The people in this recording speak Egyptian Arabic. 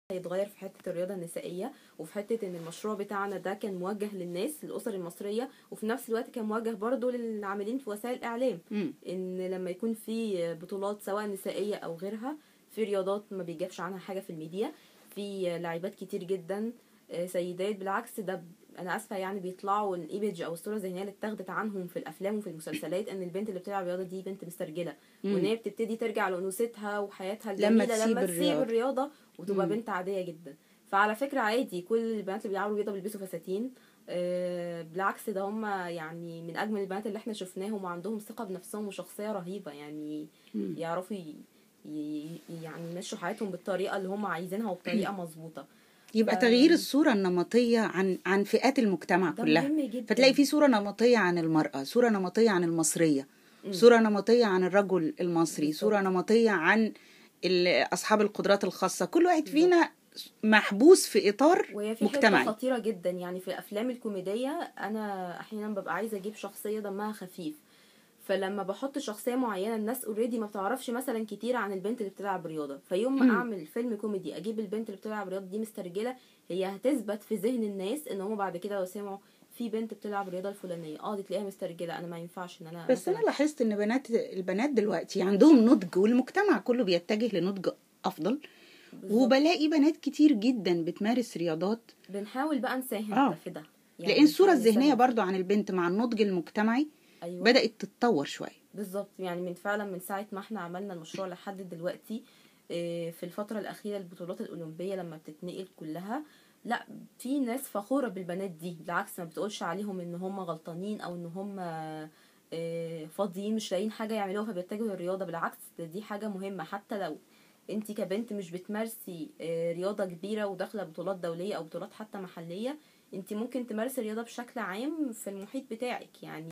هيتغير في حته الرياضه النسائيه وفي حته ان المشروع بتاعنا ده كان موجه للناس الاسر المصريه وفي نفس الوقت كان موجه برضه للعاملين في وسائل الاعلام مم. ان لما يكون في بطولات سواء نسائيه او غيرها في رياضات ما بيجابش عنها حاجه في الميديا في لاعبات كتير جدا آه، سيدات بالعكس ده ب- انا اسفه يعني بيطلعوا الايمج او الصوره الذهنيه اللي اتاخدت عنهم في الافلام وفي المسلسلات ان البنت اللي بتلعب رياضه دي بنت مسترجله مم. وان هي بتبتدي ترجع لانوثتها وحياتها لما الجميله تسيب لما تسيب الرياضة. الرياضه وتبقى مم. بنت عاديه جدا فعلى فكره عادي كل البنات اللي بيلعبوا رياضه بيلبسوا فساتين آه، بالعكس ده هم يعني من اجمل البنات اللي احنا شفناهم وعندهم ثقه بنفسهم وشخصيه رهيبه يعني مم. يعرفوا ي... ي... يعني يمشوا حياتهم بالطريقه اللي هم عايزينها وبطريقه مظبوطه يبقى ف- تغيير الصورة النمطية عن عن فئات المجتمع ده كلها مهم جدا فتلاقي في صورة نمطية عن المرأة صورة نمطية عن المصرية مم. صورة نمطية عن الرجل المصري بالظبط. صورة نمطية عن ال- أصحاب القدرات الخاصة كل واحد بالظبط. فينا محبوس في إطار وهي في حته مجتمعي خطيره جدا يعني في الافلام الكوميديه انا احيانا ببقى عايزه اجيب شخصيه دمها خفيف فلما بحط شخصيه معينه الناس اوريدي ما بتعرفش مثلا كتير عن البنت اللي بتلعب رياضه فيوم ما مم. اعمل فيلم كوميدي اجيب البنت اللي بتلعب رياضه دي مسترجله هي هتثبت في ذهن الناس ان هم بعد كده لو سمعوا في بنت بتلعب الرياضه الفلانيه اه دي تلاقيها مسترجله انا ما ينفعش ان انا بس مثلاً أنا لاحظت إن بنات البنات دلوقتي عندهم نضج والمجتمع كله بيتجه لنضج أفضل بالظبط. وبلاقي بنات كتير جدا بتمارس رياضات بنحاول بقى نساهم آه. في ده لأن الصورة نحاول الذهنية نساهم. برضو عن البنت مع النضج المجتمعي ايوه بدأت تتطور شوية بالظبط يعني من فعلا من ساعة ما احنا عملنا المشروع لحد دلوقتي إيه، في الفترة الأخيرة البطولات الأولمبية لما بتتنقل كلها لا في ناس فخورة بالبنات دي بالعكس ما بتقولش عليهم ان هم غلطانين او ان هم إيه، فاضيين مش لاقيين حاجة يعملوها فبيتجهوا للرياضة بالعكس ده دي حاجة مهمة حتى لو انت كبنت مش بتمارسي إيه، رياضة كبيرة وداخلة بطولات دولية او بطولات حتى محلية انت ممكن تمارسي الرياضة بشكل عام في المحيط بتاعك يعني